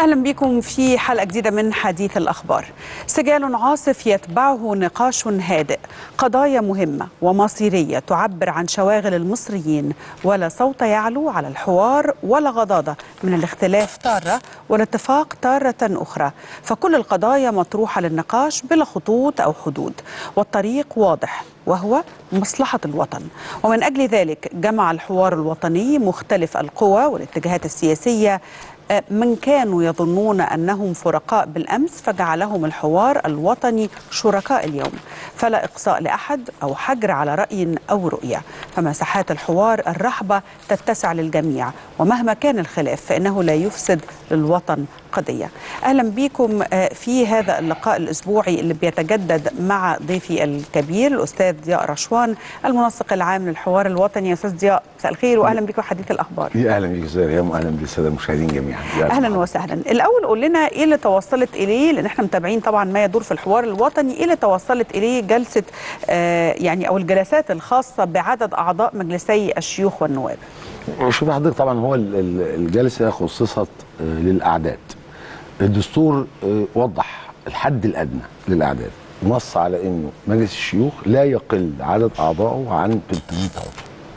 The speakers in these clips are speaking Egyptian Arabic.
اهلا بكم في حلقه جديده من حديث الاخبار. سجال عاصف يتبعه نقاش هادئ، قضايا مهمه ومصيريه تعبر عن شواغل المصريين ولا صوت يعلو على الحوار ولا غضاضه من الاختلاف تاره والاتفاق تاره اخرى، فكل القضايا مطروحه للنقاش بلا خطوط او حدود، والطريق واضح وهو مصلحة الوطن ومن أجل ذلك جمع الحوار الوطني مختلف القوى والاتجاهات السياسية من كانوا يظنون أنهم فرقاء بالأمس فجعلهم الحوار الوطني شركاء اليوم فلا إقصاء لأحد أو حجر على رأي أو رؤية فمساحات الحوار الرحبة تتسع للجميع ومهما كان الخلاف فإنه لا يفسد للوطن قضية أهلا بكم في هذا اللقاء الأسبوعي اللي بيتجدد مع ضيفي الكبير الأستاذ ضياء رشوان المنسق العام للحوار الوطني يا أستاذ ضياء مساء الخير وأهلا بكم حديث الأخبار يا أهلا بك أستاذ ريم وأهلا بالسادة المشاهدين جميعا أهلا وسهلا الأول قول لنا إيه اللي توصلت إليه لأن احنا متابعين طبعا ما يدور في الحوار الوطني إيه اللي توصلت إليه جلسة آه يعني أو الجلسات الخاصة بعدد أعضاء مجلسي الشيوخ والنواب شوف حضرتك طبعا هو الجلسة خصصت للأعداد الدستور وضح الحد الادنى للاعداد نص على انه مجلس الشيوخ لا يقل عدد اعضائه عن 300 عضو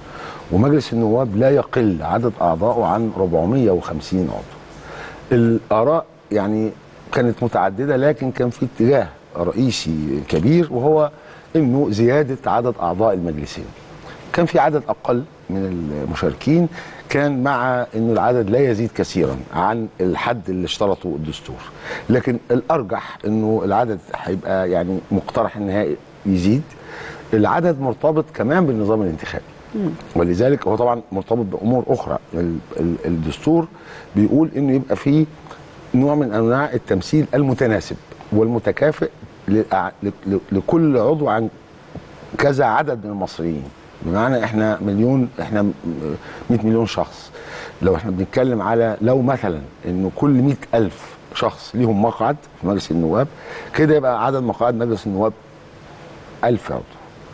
ومجلس النواب لا يقل عدد اعضائه عن 450 عضو الاراء يعني كانت متعدده لكن كان في اتجاه رئيسي كبير وهو انه زياده عدد اعضاء المجلسين كان في عدد اقل من المشاركين كان مع انه العدد لا يزيد كثيرا عن الحد اللي اشترطه الدستور لكن الارجح انه العدد هيبقى يعني مقترح النهائي يزيد العدد مرتبط كمان بالنظام الانتخابي ولذلك هو طبعا مرتبط بامور اخرى الدستور بيقول انه يبقى في نوع من انواع التمثيل المتناسب والمتكافئ لكل عضو عن كذا عدد من المصريين بمعنى احنا مليون احنا 100 مليون شخص لو احنا بنتكلم على لو مثلا انه كل 100 ألف شخص ليهم مقعد في مجلس النواب كده يبقى عدد مقاعد مجلس النواب 1000 عضو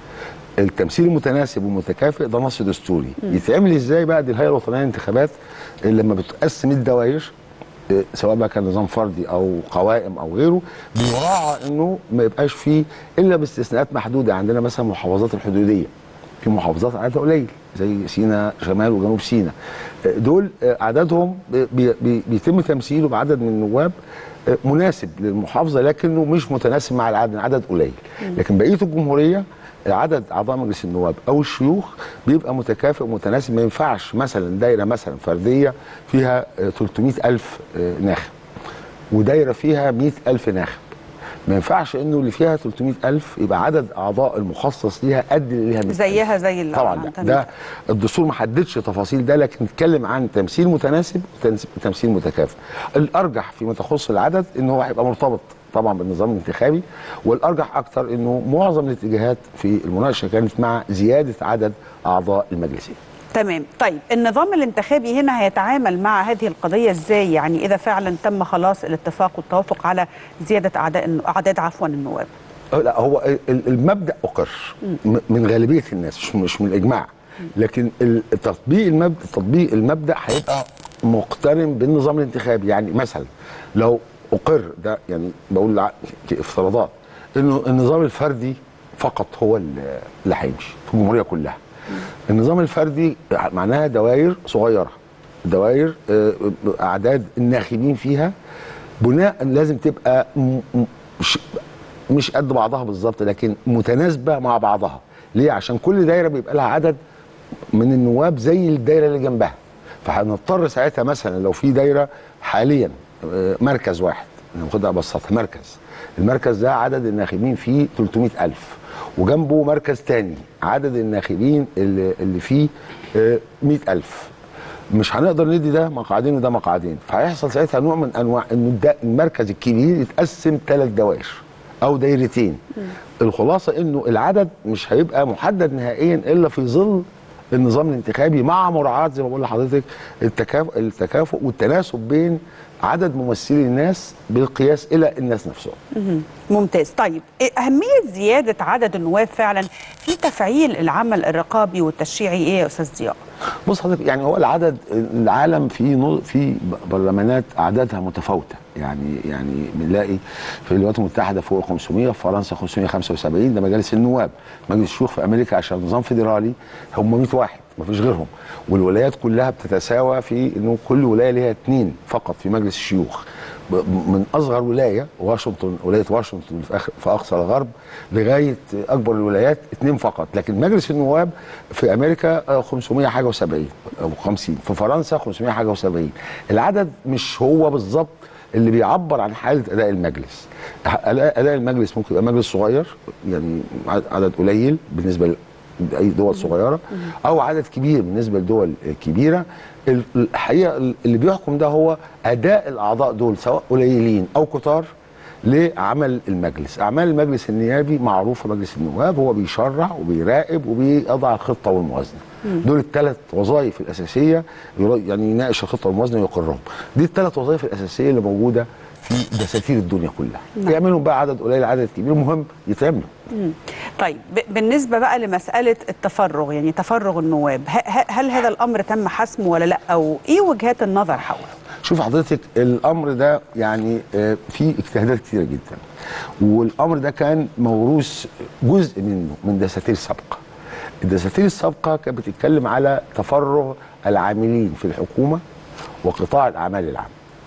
التمثيل المتناسب والمتكافئ ده نص دستوري يتعمل ازاي بقى دي الهيئه الوطنيه للانتخابات لما بتقسم الدوائر سواء بقى كان نظام فردي او قوائم او غيره بيراعى انه ما يبقاش فيه الا باستثناءات محدوده عندنا مثلا المحافظات الحدوديه في محافظات عددها قليل زي سينا شمال وجنوب سينا دول عددهم بي بي بيتم تمثيله بعدد من النواب مناسب للمحافظه لكنه مش متناسب مع العدد عدد قليل لكن بقيه الجمهوريه عدد اعضاء مجلس النواب او الشيوخ بيبقى متكافئ ومتناسب ما ينفعش مثلا دايره مثلا فرديه فيها 300 الف ناخب ودايره فيها 100 الف ناخب ما ينفعش انه اللي فيها 300 الف يبقى عدد اعضاء المخصص ليها قد اللي ليها زيها زي اللي طبعا ده, ده الدستور ما حددش تفاصيل ده لكن نتكلم عن تمثيل متناسب وتمثيل متكافئ الارجح فيما تخص العدد ان هو هيبقى مرتبط طبعا بالنظام الانتخابي والارجح اكثر انه معظم الاتجاهات في المناقشه كانت مع زياده عدد اعضاء المجلسين تمام طيب النظام الانتخابي هنا هيتعامل مع هذه القضيه ازاي يعني اذا فعلا تم خلاص الاتفاق والتوافق على زياده اعداء اعداد عفوا النواب لا هو المبدا اقر من غالبيه الناس مش مش من الاجماع لكن تطبيق المبدا تطبيق المبدا هيبقى مقترن بالنظام الانتخابي يعني مثلا لو اقر ده يعني بقول افتراضات انه النظام الفردي فقط هو اللي هيمشي في الجمهوريه كلها النظام الفردي معناها دوائر صغيره دوائر اعداد الناخبين فيها بناء لازم تبقى مش, مش قد بعضها بالظبط لكن متناسبه مع بعضها ليه عشان كل دايره بيبقى لها عدد من النواب زي الدايره اللي جنبها فهنضطر ساعتها مثلا لو في دايره حاليا مركز واحد ناخدها ابسطها مركز المركز ده عدد الناخبين فيه 300 ألف وجنبه مركز تاني عدد الناخبين اللي, اللي فيه 100 ألف مش هنقدر ندي ده مقعدين وده مقعدين فهيحصل ساعتها نوع من انواع انه ده المركز الكبير يتقسم ثلاث دوائر او دايرتين الخلاصه انه العدد مش هيبقى محدد نهائيا الا في ظل النظام الانتخابي مع مراعاه زي ما بقول لحضرتك التكافؤ التكافؤ والتناسب بين عدد ممثلي الناس بالقياس الى الناس نفسهم. ممتاز، طيب اهميه زياده عدد النواب فعلا في تفعيل العمل الرقابي والتشريعي ايه يا استاذ ضياء؟ بص حضرتك يعني هو العدد العالم في نو- في برلمانات اعدادها متفاوته يعني يعني بنلاقي في الولايات المتحده فوق 500 في فرنسا 575 ده مجالس النواب مجلس الشيوخ في امريكا عشان نظام فيدرالي هم 100 واحد مفيش غيرهم والولايات كلها بتتساوى في انه كل ولايه ليها اثنين فقط في مجلس الشيوخ ب- من اصغر ولايه واشنطن ولايه واشنطن في, آخر في اقصى الغرب لغايه اكبر الولايات اثنين فقط لكن مجلس النواب في امريكا آه، 500 حاجه و70 او 50 في فرنسا 500 حاجه و70 العدد مش هو بالظبط اللي بيعبر عن حاله اداء المجلس اداء أداء المجلس ممكن يبقى مجلس صغير يعني عدد قليل بالنسبه لاي دول صغيره او عدد كبير بالنسبه لدول كبيره ال- الحقيقه اللي بيحكم ده هو اداء الاعضاء دول سواء قليلين او كتار لعمل المجلس اعمال المجلس النيابي معروفه مجلس النواب هو بيشرع وبيراقب وبيضع الخطه والموازنه دول الثلاث وظائف الاساسيه يرا- يعني يناقش الخطه والموازنه ويقرهم دي الثلاث وظائف الاساسيه اللي موجوده في دساتير الدنيا كلها يعملهم بقى عدد قليل عدد كبير المهم يتعملوا طيب ب- بالنسبه بقى لمساله التفرغ يعني تفرغ النواب ه- ه- هل هذا الامر تم حسمه ولا لا او ايه وجهات النظر حوله شوف حضرتك الامر ده يعني آه، فيه اجتهادات كتيره جدا والامر ده كان موروث جزء منه من دساتير سابقه الدساتير السابقه كانت بتتكلم على تفرغ العاملين في الحكومه وقطاع الاعمال العامه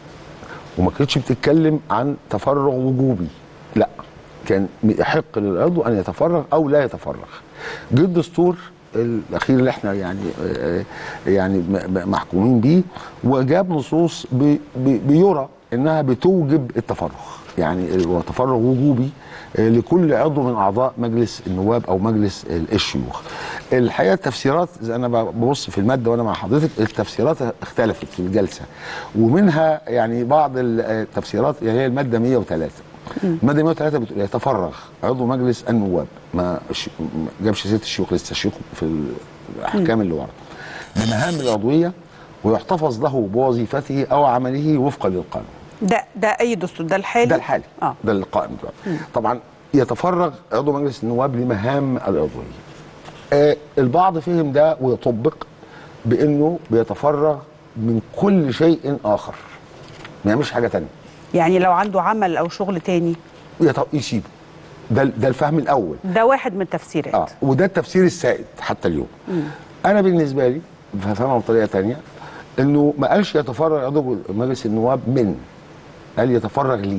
وما كانتش بتتكلم عن تفرغ وجوبي لا كان يحق للعضو ان يتفرغ او لا يتفرغ جه الدستور الاخير اللي احنا يعني آه، يعني م- م- محكومين بيه وجاب نصوص بي- بي- بيرى انها بتوجب التفرغ يعني هو تفرغ وجوبي آه، لكل عضو من اعضاء مجلس النواب او مجلس ال- الشيوخ. الحقيقه التفسيرات زي انا ببص في الماده وانا مع حضرتك التفسيرات اختلفت في الجلسه ومنها يعني بعض التفسيرات يعني هي الماده 103 الماده 103 بتقول يتفرغ عضو مجلس النواب ما ش- ما جابش سيره الشيوخ لسه الشيوخ في الاحكام اللي ورا بمهام العضويه ويحتفظ له بوظيفته او عمله وفقا للقانون ده ده اي دستور ده الحالي ده الحالي اه ده القائم دلوقتي طبعا يتفرغ عضو مجلس النواب لمهام العضويه آه البعض فهم ده ويطبق بانه بيتفرغ من كل شيء اخر ما يعملش حاجه تانية يعني لو عنده عمل او شغل تاني يط- يسيبه ده ده الفهم الاول ده واحد من التفسيرات اه وده التفسير السائد حتى اليوم انا بالنسبه لي بفهمها بطريقه تانية انه ما قالش يتفرغ عضو مجلس النواب من قال يتفرغ ليه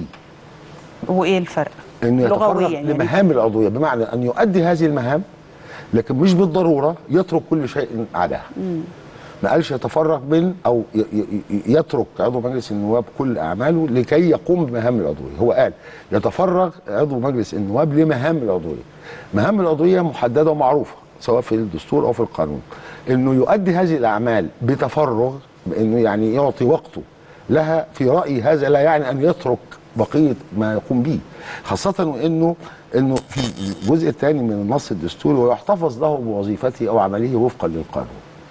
وايه الفرق انه لغويا يتفرغ يعني. لمهام العضويه بمعنى ان يؤدي هذه المهام لكن مش بالضروره يترك كل شيء عداها ما قالش يتفرغ من او ي- ي- ي- يترك عضو مجلس النواب كل اعماله لكي يقوم بمهام العضويه هو قال يتفرغ عضو مجلس النواب لمهام العضويه مهام العضويه محدده ومعروفه سواء في الدستور او في القانون انه يؤدي هذه الاعمال بتفرغ بانه يعني يعطي وقته لها في رايي هذا لا يعني ان يترك بقيه ما يقوم به خاصه انه انه في الجزء الثاني من النص الدستوري ويحتفظ له بوظيفته او عمله وفقا للقانون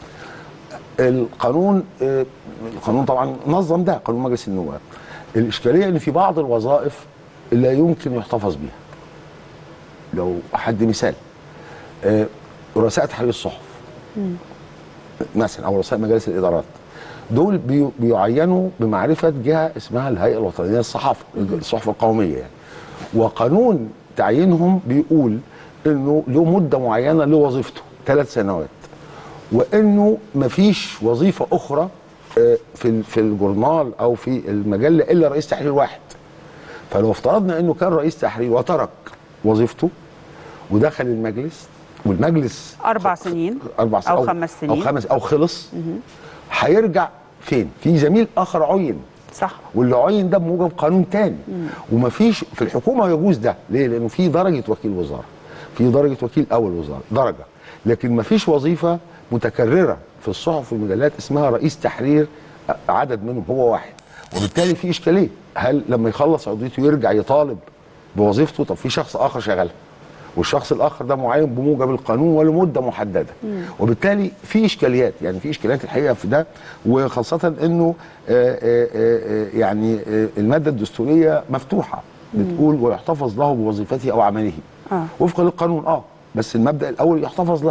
القانون آه، القانون طبعا نظم ده قانون مجلس النواب الاشكاليه ان في بعض الوظائف لا يمكن يحتفظ بها لو حد مثال آه، رؤساء تحرير الصحف مثلا او رؤساء مجالس الادارات دول بي- بيعينوا بمعرفه جهه اسمها الهيئه الوطنيه للصحافه الصحف القوميه يعني وقانون تعيينهم بيقول انه له مده معينه لوظيفته ثلاث سنوات وانه مفيش وظيفه اخرى آه، في ال- في الجورنال او في المجله الا رئيس تحرير واحد فلو افترضنا انه كان رئيس تحرير وترك وظيفته ودخل المجلس والمجلس اربع سنين اربع سنين او خمس سنين او خمس او خلص هيرجع فين؟ في زميل اخر عين صح واللي عين ده بموجب قانون تاني ومفيش في الحكومه يجوز ده ليه؟ لانه في درجه وكيل وزاره في درجه وكيل اول وزاره درجه لكن مفيش وظيفه متكرره في الصحف والمجلات اسمها رئيس تحرير عدد منهم هو واحد وبالتالي في اشكاليه هل لما يخلص عضويته يرجع يطالب بوظيفته طب في شخص اخر شغالها والشخص الاخر ده معين بموجب القانون ولمده محدده وبالتالي في اشكاليات يعني في اشكاليات الحقيقه في ده وخاصه انه آه، آه، آه، يعني آه، الماده الدستوريه مفتوحه بتقول ويحتفظ له بوظيفته او عمله آه. وفقا للقانون اه بس المبدا الاول يحتفظ له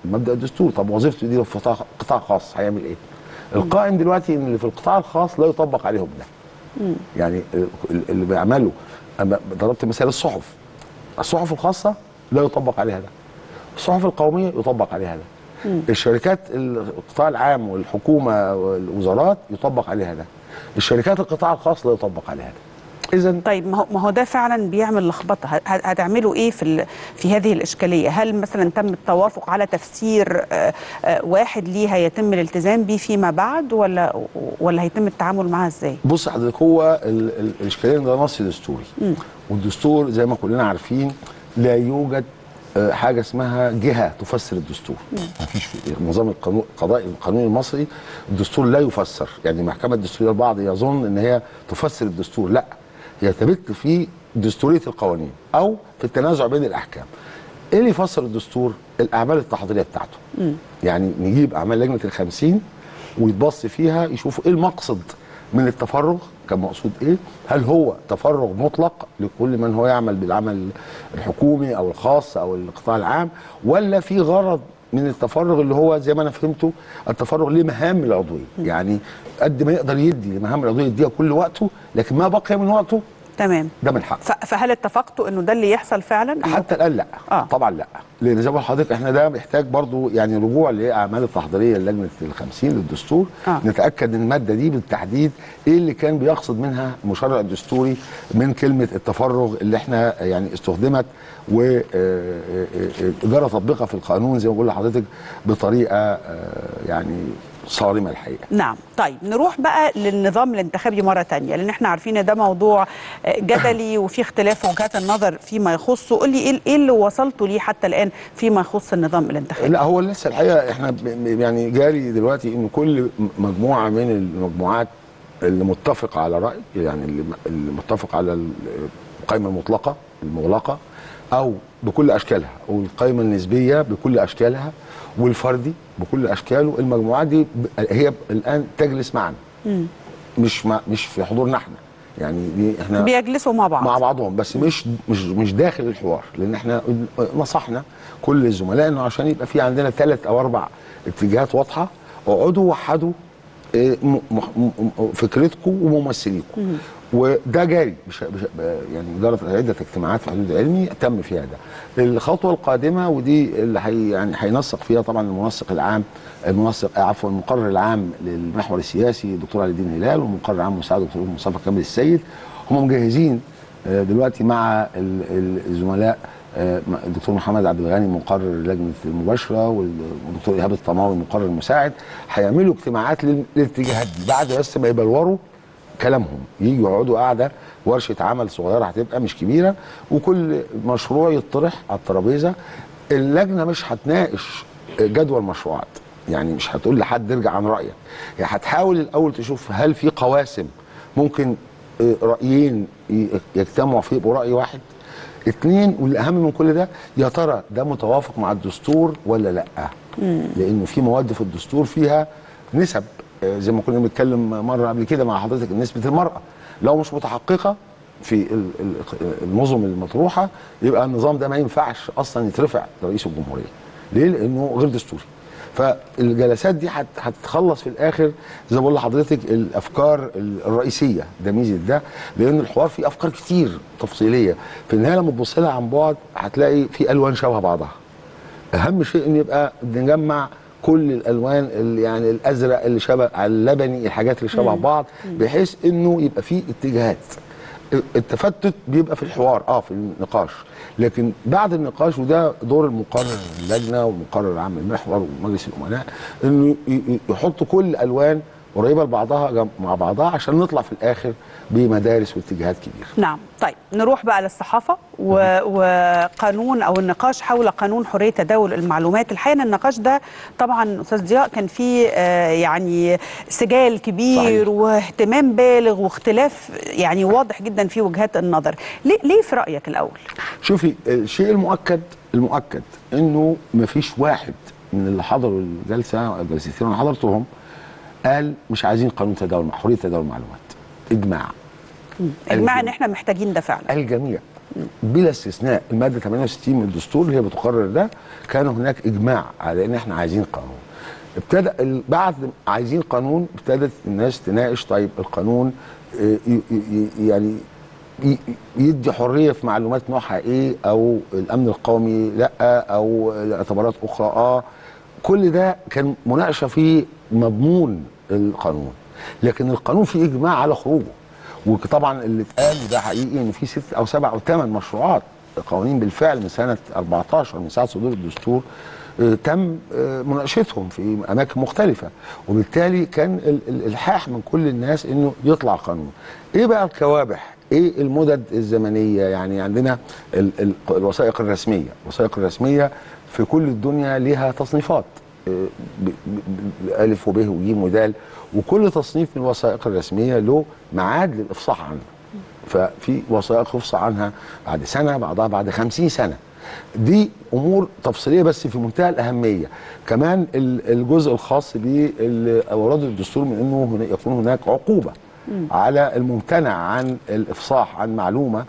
المبدا الدستوري طب وظيفته دي لو في قطاع- قطاع خاص هيعمل ايه؟ القائم دلوقتي ان اللي في القطاع الخاص لا يطبق عليهم ده يعني ال- اللي بيعملوا أما ضربت مثال الصحف الصحف الخاصه لا يطبق عليها ده الصحف القوميه يطبق عليها ده الشركات القطاع العام والحكومه والوزارات يطبق عليها ده الشركات القطاع الخاص لا يطبق عليها ده اذا طيب ما هو ما هو ده فعلا بيعمل لخبطه ه- ه- هتعملوا ايه في ال- في هذه الاشكاليه هل مثلا تم التوافق على تفسير آه، آه، واحد ليها يتم الالتزام به فيما بعد ولا ولا هيتم التعامل معها ازاي بص حضرتك هو ال- ال- الاشكاليه إن ده نص دستوري والدستور زي ما كلنا عارفين لا يوجد آه، حاجه اسمها جهه تفسر الدستور مفيش في النظام القانون القضائي القانوني المصري الدستور لا يفسر يعني المحكمه الدستوريه البعض يظن ان هي تفسر الدستور لا هي تبت في دستوريه القوانين او في التنازع بين الاحكام ايه اللي يفسر الدستور الاعمال التحضيريه بتاعته يعني نجيب اعمال لجنه الخمسين ويتبص فيها يشوفوا ايه المقصد من التفرغ كان مقصود ايه هل هو تفرغ مطلق لكل من هو يعمل بالعمل الحكومي او الخاص او القطاع العام ولا في غرض من التفرغ اللي هو زي ما انا فهمته التفرغ لمهام العضويه يعني قد ما يقدر يدي لمهام العضويه يديها كل وقته لكن ما بقي من وقته تمام ده من حقه ف- فهل اتفقتوا انه ده اللي يحصل فعلا حتى الان لا آه. آه. طبعا لا لان زي ما بقول لحضرتك احنا ده محتاج برضو يعني رجوع لاعمال التحضيريه لجنه الخمسين للدستور آه. آه. نتاكد ان الماده دي بالتحديد ايه اللي كان بيقصد منها المشرع الدستوري من كلمه التفرغ اللي احنا يعني استخدمت وجرى تطبيقها في القانون زي ما بقول لحضرتك بطريقه آه، يعني صارمه الحقيقه نعم طيب نروح بقى للنظام الانتخابي مرة تانية لأن احنا عارفين ان ده موضوع آه، جدلي وفي اختلاف وجهات النظر فيما يخصه قول لي ايه إيه اللي وصلتوا ليه حتى الآن فيما يخص النظام الانتخابي لا هو لسه الحقيقه احنا ب- ب- يعني جاري دلوقتي ان كل م- مجموعه من المجموعات اللي متفقه على راي يعني اللي م- اللي متفق على ال- القائمه المطلقه المغلقه او بكل اشكالها والقائمه النسبيه بكل اشكالها والفردي بكل اشكاله المجموعات دي ب- هي ب- الان تجلس معا مش مع مش في حضورنا احنا يعني دي احنا بيجلسوا مع بعض مع بعضهم بس مش مش مش داخل الحوار لان احنا نصحنا كل الزملاء انه عشان يبقى في عندنا ثلاث او اربع اتجاهات واضحه اقعدوا وحدوا إيه، م- م- م- فكرتكم وممثليكم وده جاري مش مش يعني جرت عده اجتماعات في حدود علمي تم فيها ده الخطوه القادمه ودي اللي حي يعني هينسق فيها طبعا المنسق العام المنسق عفوا المقرر العام للمحور السياسي الدكتور علي الدين هلال والمقرر العام المساعد الدكتور مصطفى كامل السيد هم مجهزين آه، دلوقتي مع ال- ال- الزملاء آه، مع الدكتور محمد عبد الغني مقرر لجنه المباشره والدكتور ايهاب الطماوي مقرر المساعد هيعملوا اجتماعات لل- للاتجاهات دي بعد بس ما يبلوروا كلامهم يجوا يقعدوا قاعده ورشه عمل صغيره هتبقى مش كبيره وكل مشروع يطرح على الترابيزه اللجنه مش هتناقش جدول مشروعات يعني مش هتقول لحد ارجع عن رايك هي هتحاول الاول تشوف هل في قواسم ممكن آه، رايين ي- يجتمعوا فيه يبقوا راي واحد اتنين والاهم من كل ده يا ترى ده متوافق مع الدستور ولا لا لانه في مواد في الدستور فيها نسب آه، زي ما كنا بنتكلم مره قبل كده مع حضرتك نسبه المراه لو مش متحققه في ال- ال- النظم المطروحه يبقى النظام ده ما ينفعش اصلا يترفع لرئيس الجمهوريه ليه لانه غير دستوري فالجلسات دي هت- هتتخلص في الاخر زي ما بقول لحضرتك الافكار الرئيسيه ده ميزه ده لان الحوار فيه افكار كتير تفصيليه في النهايه لما تبص لها عن بعد هتلاقي في الوان شبه بعضها اهم شيء ان يبقى نجمع كل الالوان اللي يعني الازرق اللي شبه على اللبني الحاجات اللي شبه بعض بحيث انه يبقى في اتجاهات التفتت بيبقى في الحوار اه في النقاش لكن بعد النقاش وده دور المقرر اللجنه والمقرر العام المحور ومجلس الامناء انه ي- ي- يحطوا كل الالوان قريبه لبعضها جم- مع بعضها عشان نطلع في الاخر بمدارس واتجاهات كبيره نعم طيب نروح بقى للصحافة و... وقانون أو النقاش حول قانون حرية تداول المعلومات الحقيقة إن النقاش ده طبعا أستاذ ضياء كان فيه آه، يعني سجال كبير صحيح. واهتمام بالغ واختلاف يعني واضح جدا في وجهات النظر ليه, ليه في رأيك الأول؟ شوفي الشيء المؤكد المؤكد انه مفيش واحد من اللي حضروا الجلسه الجلستين اللي حضرتهم قال مش عايزين قانون تداول حريه تداول المعلومات اجماع إجماع إن إحنا محتاجين ده فعلا الجميع بلا استثناء الماده 68 من الدستور اللي هي بتقرر ده كان هناك اجماع على ان احنا عايزين قانون ابتدى ال- بعد عايزين قانون ابتدت الناس تناقش طيب القانون آه، ي- ي- يعني ي- يدي حريه في معلومات نوعها ايه او الامن القومي لا او اعتبارات اخرى اه كل ده كان مناقشه في مضمون القانون لكن القانون فيه اجماع على خروجه وطبعا اللي اتقال ده حقيقي ان في ست او سبع او ثمان مشروعات قوانين بالفعل من سنه 14 من ساعه صدور الدستور آه، تم آه، مناقشتهم في اماكن مختلفه وبالتالي كان ال- ال- الالحاح من كل الناس انه يطلع قانون ايه بقى الكوابح ايه المدد الزمنيه يعني عندنا ال ال الوثائق الرسميه الوثائق الرسميه في كل الدنيا ليها تصنيفات آه، ب- ب- ب- الف وب وج ودال وكل تصنيف من الوثائق الرسميه له ميعاد للافصاح عنه ففي وثائق يفصح عنها بعد سنه بعضها بعد خمسين سنه دي امور تفصيليه بس في منتهى الاهميه كمان ال- الجزء الخاص باوراد الدستور من انه هنا- يكون هناك عقوبه على الممتنع عن الافصاح عن معلومه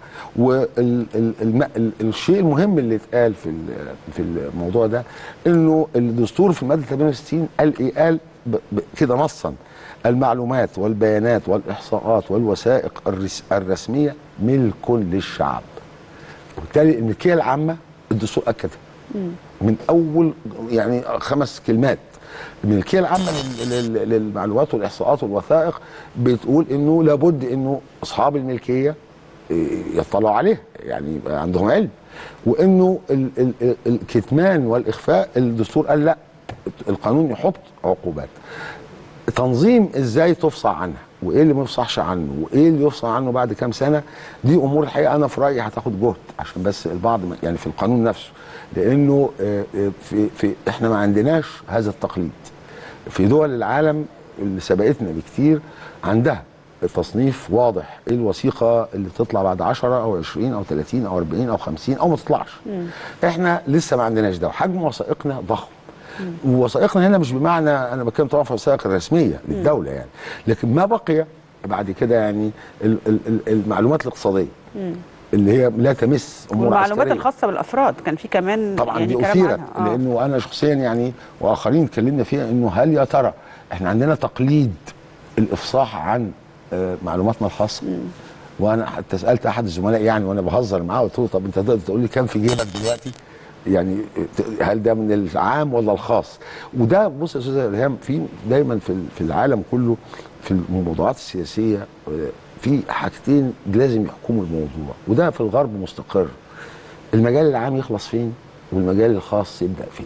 والشيء المهم اللي اتقال في ال- في الموضوع ده انه الدستور في الماده 68 قال ايه قال ب- ب- كده نصا المعلومات والبيانات والاحصاءات والوثائق الرس الرسميه ملك للشعب وبالتالي الملكيه العامه الدستور اكدها من اول يعني خمس كلمات الملكيه العامه لل- لل- للمعلومات والاحصاءات والوثائق بتقول انه لابد انه اصحاب الملكيه إيه، يطلعوا عليها يعني يبقى عندهم علم وانه ال- ال- ال- الكتمان والاخفاء الدستور قال لا القانون يحط عقوبات تنظيم ازاي تفصح عنها وايه اللي ما يفصحش عنه وايه اللي يفصح عنه بعد كام سنه دي امور الحقيقه انا في رايي هتاخد جهد عشان بس البعض ما- يعني في القانون نفسه لانه آه، آه، في في احنا ما عندناش هذا التقليد في دول العالم اللي سبقتنا بكتير عندها تصنيف واضح ايه الوثيقه اللي تطلع بعد 10 او 20 او 30 او 40 او 50 او ما تطلعش احنا لسه ما عندناش ده وحجم وثائقنا ضخم ووثائقنا هنا مش بمعنى انا بتكلم طبعا في الوثائق الرسميه للدوله يعني لكن ما بقي بعد كده يعني ال- ال- ال- المعلومات الاقتصاديه اللي هي لا تمس امور والمعلومات عسكرية. الخاصه بالافراد كان في كمان طبعا يعني دي كلام اثيرت عنها. آه. لانه انا شخصيا يعني واخرين اتكلمنا فيها انه هل يا ترى احنا عندنا تقليد الافصاح عن آه، معلوماتنا الخاصه وانا حتى سالت احد الزملاء يعني وانا بهزر معاه قلت له طب انت تقدر تقول لي كام في جيبك دلوقتي يعني ت- هل ده من العام ولا الخاص وده بص يا استاذ الهام في دايما في ال- في العالم كله في الموضوعات السياسيه آه، في حاجتين لازم يحكموا الموضوع وده في الغرب مستقر المجال العام يخلص فين والمجال الخاص يبدا فين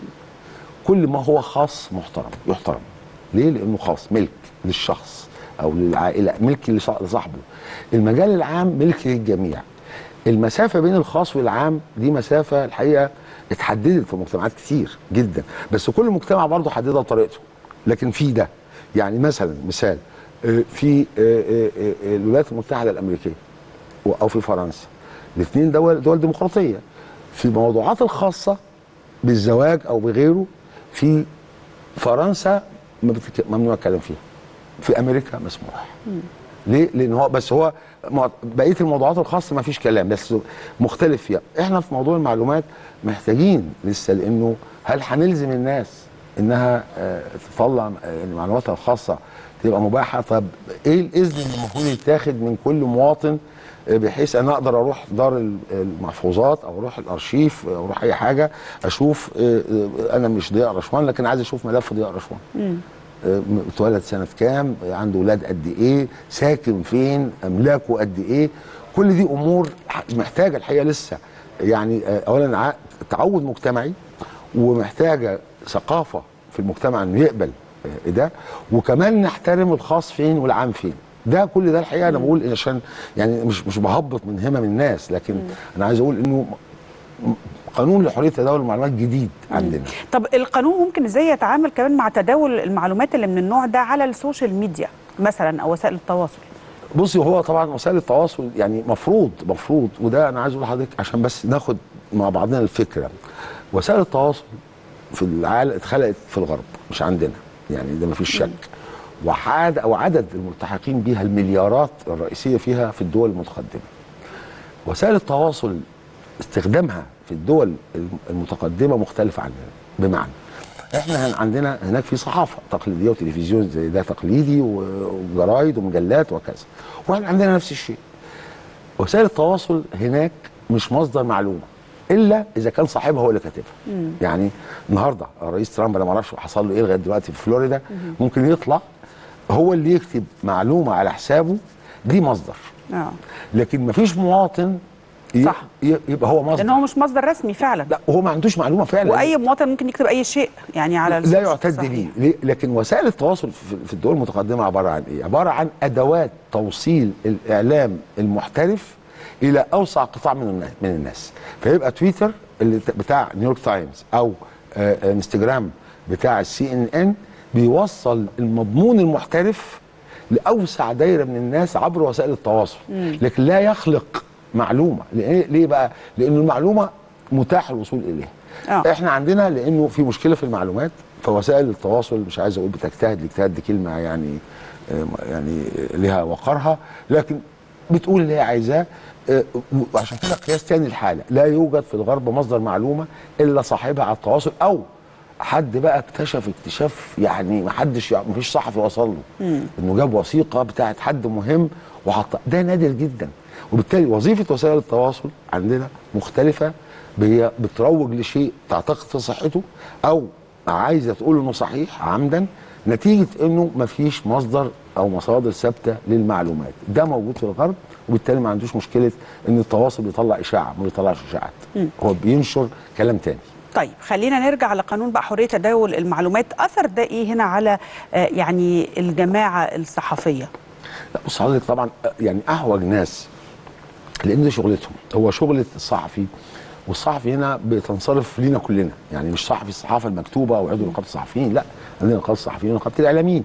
كل ما هو خاص محترم يحترم ليه لانه خاص ملك للشخص او للعائله ملك لص- لصاحبه المجال العام ملك للجميع المسافه بين الخاص والعام دي مسافه الحقيقه اتحددت في مجتمعات كتير جدا بس كل مجتمع برضه حددها بطريقته لكن في ده يعني مثلا مثال آه، في آه، آه، آه، الولايات المتحده الامريكيه و- او في فرنسا الاثنين دول دول ديمقراطيه في الموضوعات الخاصه بالزواج او بغيره في فرنسا ما بتك... ممنوع الكلام فيها في امريكا مسموح ليه لان هو بس هو مع- بقيه الموضوعات الخاصه ما فيش كلام بس مختلف فيها احنا في موضوع المعلومات محتاجين لسه لانه هل هنلزم الناس انها آه، تطلع آه، يعني معلوماتها الخاصه تبقى مباحه طب ايه الاذن اللي المفروض يتاخد من كل مواطن آه، بحيث انا اقدر اروح دار ال- المحفوظات او اروح الارشيف او اروح اي حاجه اشوف آه، آه، انا مش ضياء رشوان لكن عايز اشوف ملف ضياء رشوان آه، اتولد سنه كام آه، عنده ولاد قد ايه ساكن فين املاكه قد ايه كل دي امور ح- محتاجه الحقيقه لسه يعني آه، اولا ع- تعود مجتمعي ومحتاجه ثقافه في المجتمع انه يقبل آه، ده وكمان نحترم الخاص فين والعام فين ده كل ده الحقيقه انا بقول عشان يعني مش مش بهبط من همم الناس لكن انا عايز اقول انه م- قانون لحريه تداول المعلومات جديد عندنا طب القانون ممكن ازاي يتعامل كمان مع تداول المعلومات اللي من النوع ده على السوشيال ميديا مثلا او وسائل التواصل بصي هو طبعا وسائل التواصل يعني مفروض مفروض وده انا عايز اقول لحضرتك عشان بس ناخد مع بعضنا الفكره وسائل التواصل في العالم اتخلقت في الغرب مش عندنا يعني ده مفيش شك وعدد او عدد الملتحقين بيها المليارات الرئيسيه فيها في الدول المتقدمه وسائل التواصل استخدامها في الدول المتقدمه مختلفه عننا بمعنى احنا هن- عندنا هناك في صحافه تقليديه وتلفزيون زي ده تقليدي و- وجرايد ومجلات وكذا واحنا عندنا نفس الشيء وسائل التواصل هناك مش مصدر معلومه الا اذا كان صاحبها هو اللي كاتبها يعني النهارده الرئيس ترامب انا ما اعرفش حصل له ايه لغايه دلوقتي في فلوريدا ممكن يطلع هو اللي يكتب معلومه على حسابه دي مصدر اه لكن مفيش مواطن ي- صح. ي- يبقى هو مصدر لان هو مش مصدر رسمي فعلا لا هو ما عندوش معلومه فعلا واي مواطن ممكن يكتب اي شيء يعني على لا السوشيال. يعتد صحيح. به ليه؟ لكن وسائل التواصل في في الدول المتقدمه عباره عن ايه؟ عباره عن ادوات توصيل الاعلام المحترف الى اوسع قطاع من الناس من الناس فيبقى تويتر اللي ت- بتاع نيويورك تايمز او آه، آه، انستجرام بتاع السي ان ان بيوصل المضمون المحترف لاوسع دايره من الناس عبر وسائل التواصل لكن لا يخلق معلومه ليه ليه بقى لان المعلومه متاح الوصول اليها آه. احنا عندنا لانه في مشكله في المعلومات فوسائل التواصل مش عايز اقول بتجتهد الاجتهاد دي كلمه يعني آه، يعني لها وقرها لكن بتقول اللي هي عايزاه آه، وعشان كده قياس تاني الحاله لا يوجد في الغرب مصدر معلومه الا صاحبها على التواصل او حد بقى اكتشف اكتشاف يعني ما حدش ما فيش صحفي وصل له انه جاب وثيقه بتاعت حد مهم وحطها ده نادر جدا وبالتالي وظيفه وسائل التواصل عندنا مختلفه هي بتروج لشيء تعتقد في صحته او عايزه تقول انه صحيح عمدا نتيجه انه ما فيش مصدر او مصادر ثابته للمعلومات ده موجود في الغرب وبالتالي ما عندوش مشكله ان التواصل بيطلع اشاعه ما بيطلعش اشاعات هو بينشر كلام تاني طيب خلينا نرجع لقانون بقى حريه تداول المعلومات اثر ده ايه هنا على آه، يعني الجماعه الصحفيه لا بص حضرتك طبعا يعني احوج ناس لان دي شغلتهم هو شغله الصحفي والصحفي هنا بتنصرف لينا كلنا يعني مش صحفي الصحافه المكتوبه او عضو نقابه الصحفيين لا عندنا نقابه الصحفيين ونقابه الاعلاميين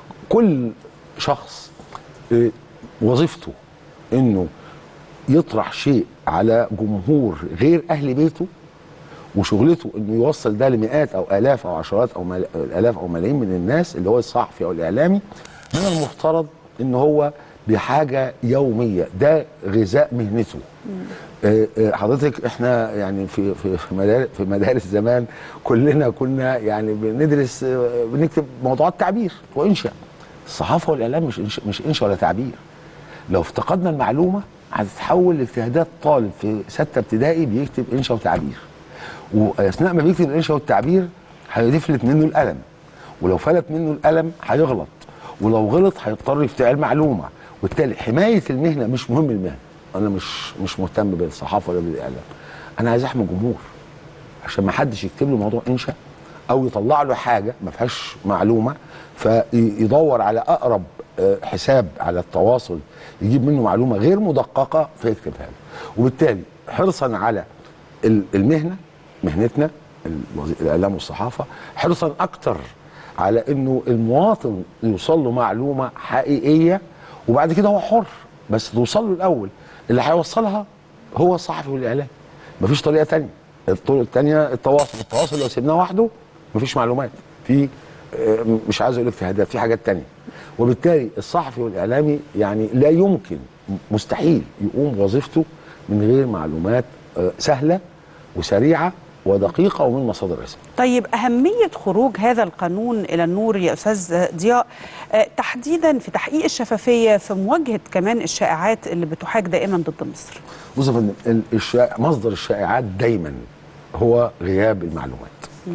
كل شخص آه، وظيفته انه يطرح شيء على جمهور غير اهل بيته وشغلته انه يوصل ده لمئات او الاف او عشرات او مل... الاف او ملايين من الناس اللي هو الصحفي او الاعلامي من المفترض ان هو بحاجه يوميه ده غذاء مهنته آه، آه، حضرتك احنا يعني في في في مدارس في مدارس زمان كلنا كنا يعني بندرس آه، بنكتب موضوعات تعبير وانشاء الصحافه والاعلام مش إنشاء مش انشاء ولا تعبير لو افتقدنا المعلومه هتتحول لاجتهادات طالب في سته ابتدائي بيكتب انشاء وتعبير واثناء ما بيكتب الانشاء والتعبير هيفلت منه القلم ولو فلت منه القلم هيغلط ولو غلط هيضطر يفتعل معلومه وبالتالي حمايه المهنه مش مهم المهنه انا مش مش مهتم بالصحافه ولا بالاعلام انا عايز احمي جمهور عشان ما حدش يكتب له موضوع انشاء او يطلع له حاجه ما فيهاش معلومه فيدور على اقرب آه، حساب على التواصل يجيب منه معلومه غير مدققه فيكتبها له وبالتالي حرصا على ال- المهنه مهنتنا الوظي- الاعلام والصحافه حرصا اكتر على انه المواطن يوصل له معلومه حقيقيه وبعد كده هو حر بس توصل له الاول اللي هيوصلها هو الصحفي والاعلام مفيش طريقه تانية الطرق التانية التواصل التواصل لو سيبناه وحده مفيش معلومات في آه، مش عايز اقول اجتهادات في حاجات تانية وبالتالي الصحفي والاعلامي يعني لا يمكن مستحيل يقوم بوظيفته من غير معلومات آه، سهله وسريعه ودقيقه ومن مصادر رسميه طيب أهمية خروج هذا القانون إلى النور يا أستاذ ضياء آه، تحديدا في تحقيق الشفافية في مواجهة كمان الشائعات اللي بتحاك دائما ضد مصر بص يا فندم ال- الشائع مصدر الشائعات دايما هو غياب المعلومات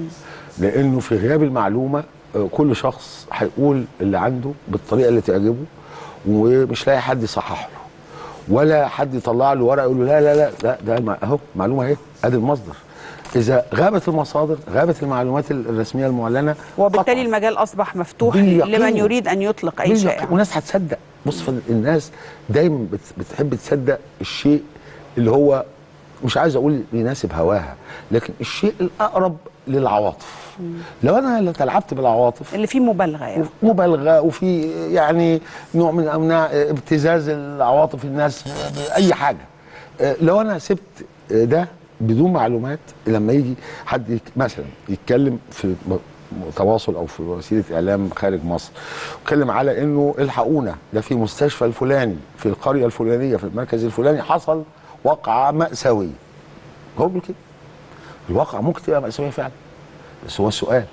لانه في غياب المعلومه آه، كل شخص هيقول اللي عنده بالطريقه اللي تعجبه ومش لاقي حد يصحح له ولا حد يطلع له ورقه يقول له لا لا لا لا ده الم- اهو معلومه اهي ادي المصدر اذا غابت المصادر غابت المعلومات ال- الرسميه المعلنه وبالتالي قطعاً. المجال أصبح مفتوح باليقين. لمن يريد أن يطلق أي باليقين. شائعة وناس هتصدق بص فن- الناس دايما بت- بتحب تصدق الشيء اللي هو مش عايز اقول يناسب هواها لكن الشيء الاقرب للعواطف لو انا اللي تلعبت بالعواطف اللي فيه مبالغة يعني مبالغه وفي يعني نوع من انواع ابتزاز العواطف الناس باي حاجه آه، لو انا سبت آه، ده بدون معلومات لما يجي حد يك مثلا يتكلم في م- م- تواصل او في وسيله اعلام خارج مصر اتكلم على انه الحقونا ده في مستشفى الفلاني في القريه الفلانيه في المركز الفلاني حصل واقعه ماساويه هو بيقول كده الواقعه ممكن تبقى ماساويه فعلا بس هو السؤال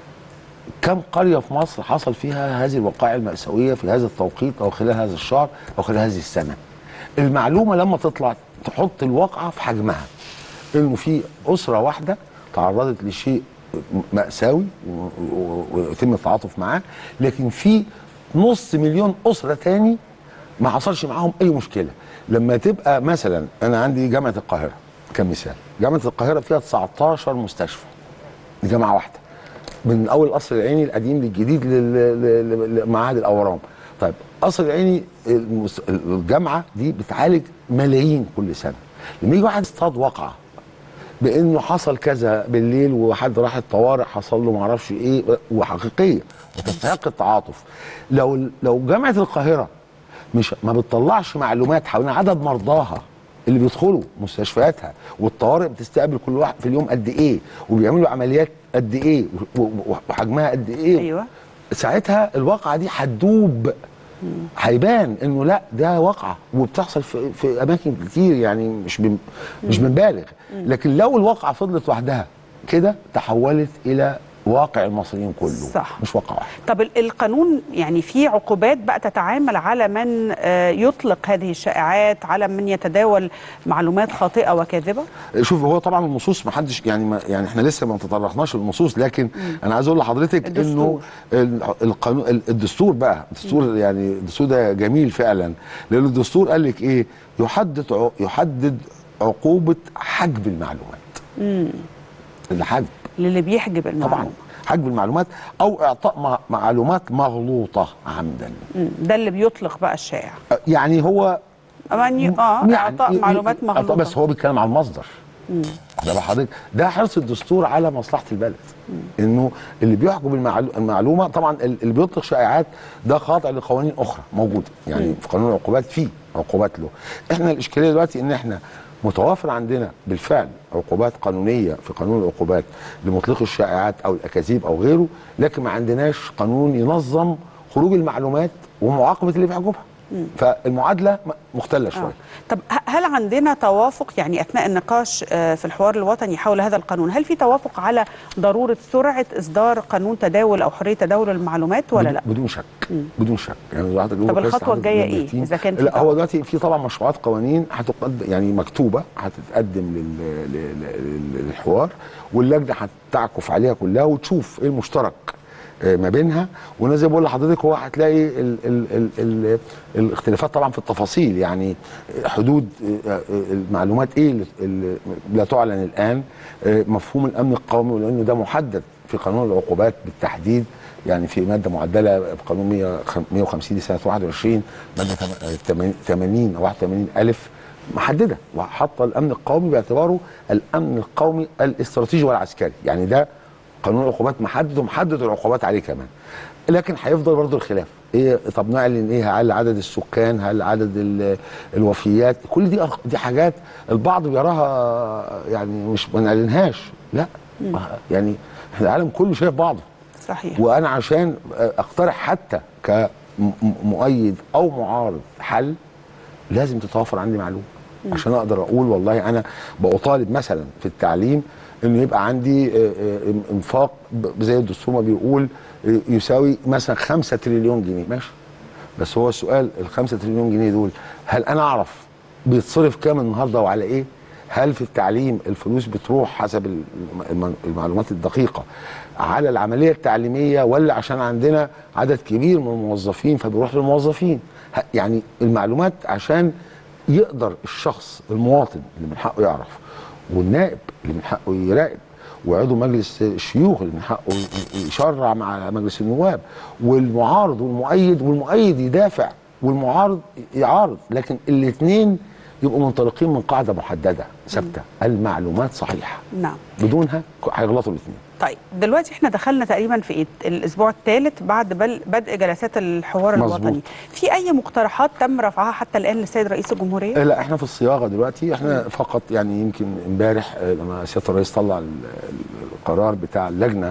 كم قريه في مصر حصل فيها هذه الوقائع الماساويه في هذا التوقيت او خلال هذا الشهر او خلال هذه السنه المعلومه لما تطلع تحط الواقعه في حجمها انه في اسره واحده تعرضت لشيء مأساوي و- و- ويتم التعاطف معاه لكن في نص مليون أسرة تاني ما حصلش معاهم أي مشكلة لما تبقى مثلا أنا عندي جامعة القاهرة كمثال جامعة القاهرة فيها 19 مستشفى دي جامعة واحدة من أول القصر العيني القديم للجديد لل- لل- لل- لمعهد الأورام طيب قصر العيني المس- الجامعة دي بتعالج ملايين كل سنة لما يجي واحد اصطاد واقعة بانه حصل كذا بالليل وحد راح الطوارئ حصل له معرفش ايه وحقيقيه وتستحق التعاطف لو لو جامعه القاهره مش ما بتطلعش معلومات حوالين عدد مرضاها اللي بيدخلوا مستشفياتها والطوارئ بتستقبل كل واحد في اليوم قد ايه وبيعملوا عمليات قد ايه و- و- وحجمها قد ايه ايوه ساعتها الواقعه دي هتدوب هيبان انه لا ده واقعه وبتحصل في, في اماكن كتير يعني مش بن مش بنبالغ لكن لو الواقعه فضلت وحدها كده تحولت الى واقع المصريين كله صح. مش واقع واحد طب ال- القانون يعني في عقوبات بقى تتعامل على من آه، يطلق هذه الشائعات على من يتداول معلومات خاطئه وكاذبه شوف هو طبعا النصوص ما حدش يعني ما يعني احنا لسه ما تطرقناش للنصوص لكن انا عايز اقول لحضرتك انه الدستور. ال- القانون ال- الدستور بقى الدستور يعني الدستور ده جميل فعلا لان الدستور قال لك ايه يحدد ع- يحدد عقوبه حجب المعلومات الحجب للي بيحجب المعلومه طبعا حجب المعلومات او اعطاء مع- معلومات مغلوطه عمدا مم. ده اللي بيطلق بقى الشائع يعني هو أمان ي- اه يعني اعطاء معلومات إعطاء- مغلوطه بس هو بيتكلم عن المصدر ده بقى حضرتك ده حرص الدستور على مصلحه البلد انه اللي بيحجب المعلو- المعلومه طبعا ال- اللي بيطلق شائعات ده خاضع لقوانين اخرى موجوده يعني في قانون العقوبات فيه عقوبات له احنا الاشكاليه دلوقتي ان احنا متوافر عندنا بالفعل عقوبات قانونيه في قانون العقوبات لمطلق الشائعات او الاكاذيب او غيره لكن ما عندناش قانون ينظم خروج المعلومات ومعاقبه اللي بيحجبها فالمعادله م- مختله شويه آه. طب ه- هل عندنا توافق يعني اثناء النقاش آه، في الحوار الوطني حول هذا القانون هل في توافق على ضروره سرعه اصدار قانون تداول او حريه تداول المعلومات ولا بدون- لا بدون شك بدون شك يعني حضرتك طب كويس الخطوة حضرتك الجاية إيه؟ نبهتيني. إذا كان في لا هو توافق. دلوقتي في طبعا مشروعات قوانين هتقدم يعني مكتوبه هتتقدم لل... لل... لل- للحوار واللجنه هتعكف عليها كلها وتشوف ايه المشترك آه، ما بينها وانا زي ما بقول لحضرتك هو هتلاقي ال ال ال ال الاختلافات طبعا في التفاصيل يعني حدود آه، آه، المعلومات ايه اللي- اللي لا تعلن الان آه، مفهوم الامن القومي ولانه ده محدد في قانون العقوبات بالتحديد يعني في ماده معدله في قانون 100 150 لسنه 21 ماده 80 او 81 الف محدده وحاطه الامن القومي باعتباره الامن القومي الاستراتيجي والعسكري يعني ده قانون العقوبات محدد ومحدد العقوبات عليه كمان لكن هيفضل برضه الخلاف ايه طب نعلن ايه هل عدد السكان هل عدد ال- الوفيات كل دي أرق- دي حاجات البعض بيراها يعني مش ما نعلنهاش لا يعني احنا العالم كله شايف بعضه صحيح وانا عشان اقترح حتى كمؤيد او معارض حل لازم تتوفر عندي معلومه عشان اقدر اقول والله انا بطالب مثلا في التعليم انه يبقى عندي آه، آه، انفاق ب- زي الدستور ما بيقول آه، يساوي مثلا 5 تريليون جنيه ماشي بس هو السؤال ال 5 تريليون جنيه دول هل انا اعرف بيتصرف كام النهارده وعلى ايه؟ هل في التعليم الفلوس بتروح حسب الم- الم- المعلومات الدقيقه على العمليه التعليميه ولا عشان عندنا عدد كبير من الموظفين فبيروح للموظفين؟ ه- يعني المعلومات عشان يقدر الشخص المواطن اللي من حقه يعرف والنائب اللي من حقه يراقب وعضو مجلس الشيوخ اللي من حقه ي- يشرع مع مجلس النواب والمعارض والمؤيد والمؤيد يدافع والمعارض يعارض لكن الاثنين يبقوا منطلقين من قاعده محدده ثابته المعلومات صحيحه نعم بدونها هيغلطوا الاثنين طيب دلوقتي احنا دخلنا تقريبا في إيه؟ الاسبوع الثالث بعد بل بدء جلسات الحوار مظبوط. الوطني في اي مقترحات تم رفعها حتى الان للسيد رئيس الجمهوريه لا احنا في الصياغه دلوقتي احنا فقط يعني يمكن امبارح آه، لما سياده الرئيس طلع ال- ال- القرار بتاع اللجنه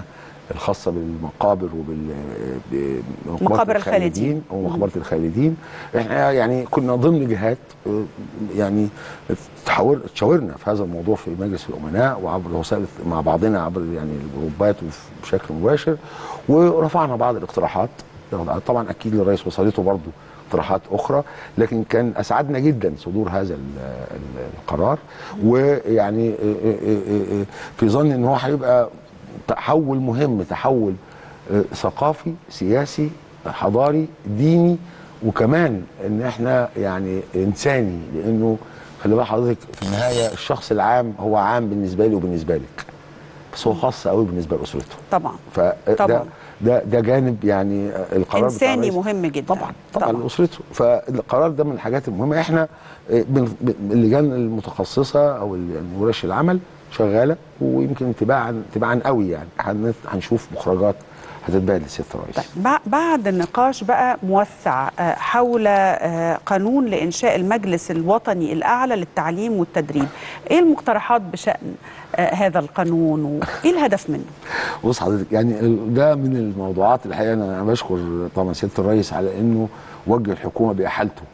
الخاصه بالمقابر وبال ب- بمقبرة مقابر الخالدين. ومقبره الخالدين احنا يعني كنا ضمن جهات آه، يعني تحاور تشاورنا في هذا الموضوع في مجلس الامناء وعبر وسائل مع بعضنا عبر يعني الجروبات بشكل مباشر ورفعنا بعض الاقتراحات طبعا اكيد للرئيس وصلته برضه اقتراحات اخرى لكن كان اسعدنا جدا صدور هذا ال- ال- القرار ويعني آه، آه، آه، آه، في ظن ان هو هيبقى تحول مهم تحول آه، ثقافي سياسي حضاري ديني وكمان ان احنا يعني انساني لانه خلي بال حضرتك في النهايه الشخص العام هو عام بالنسبه لي وبالنسبه لك بس هو خاص قوي بالنسبه لاسرته طبعا فده طبعاً. ده ده جانب يعني القرار بتاع إنساني الرئيس- مهم جدا. طبعا طبعا, طبعاً. لاسرته فالقرار ده من الحاجات المهمه احنا آه، بن- بن- اللجان المتخصصه او ال- يعني ورش العمل شغاله ويمكن تباعا تباعا قوي يعني هن- هنشوف مخرجات هتتباعد لسياده الرئيس طيب بع- بعد النقاش بقى موسع آه، حول آه، قانون لإنشاء المجلس الوطني الأعلى للتعليم والتدريب إيه المقترحات بشأن آه، هذا القانون وإيه الهدف منه؟ بص حضرتك يعني ال- ده من الموضوعات الحقيقه انا أنا بشكر طبعا سياده الرئيس على انه وجه الحكومه باحالته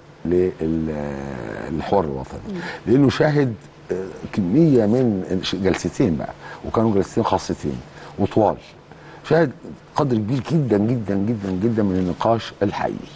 للحوار الوطني لانه شاهد آه، كميه من ش- جلستين بقى وكانوا جلستين خاصتين وطوال شاهد قدر كبير جدا جدا جدا جدا من النقاش الحقيقي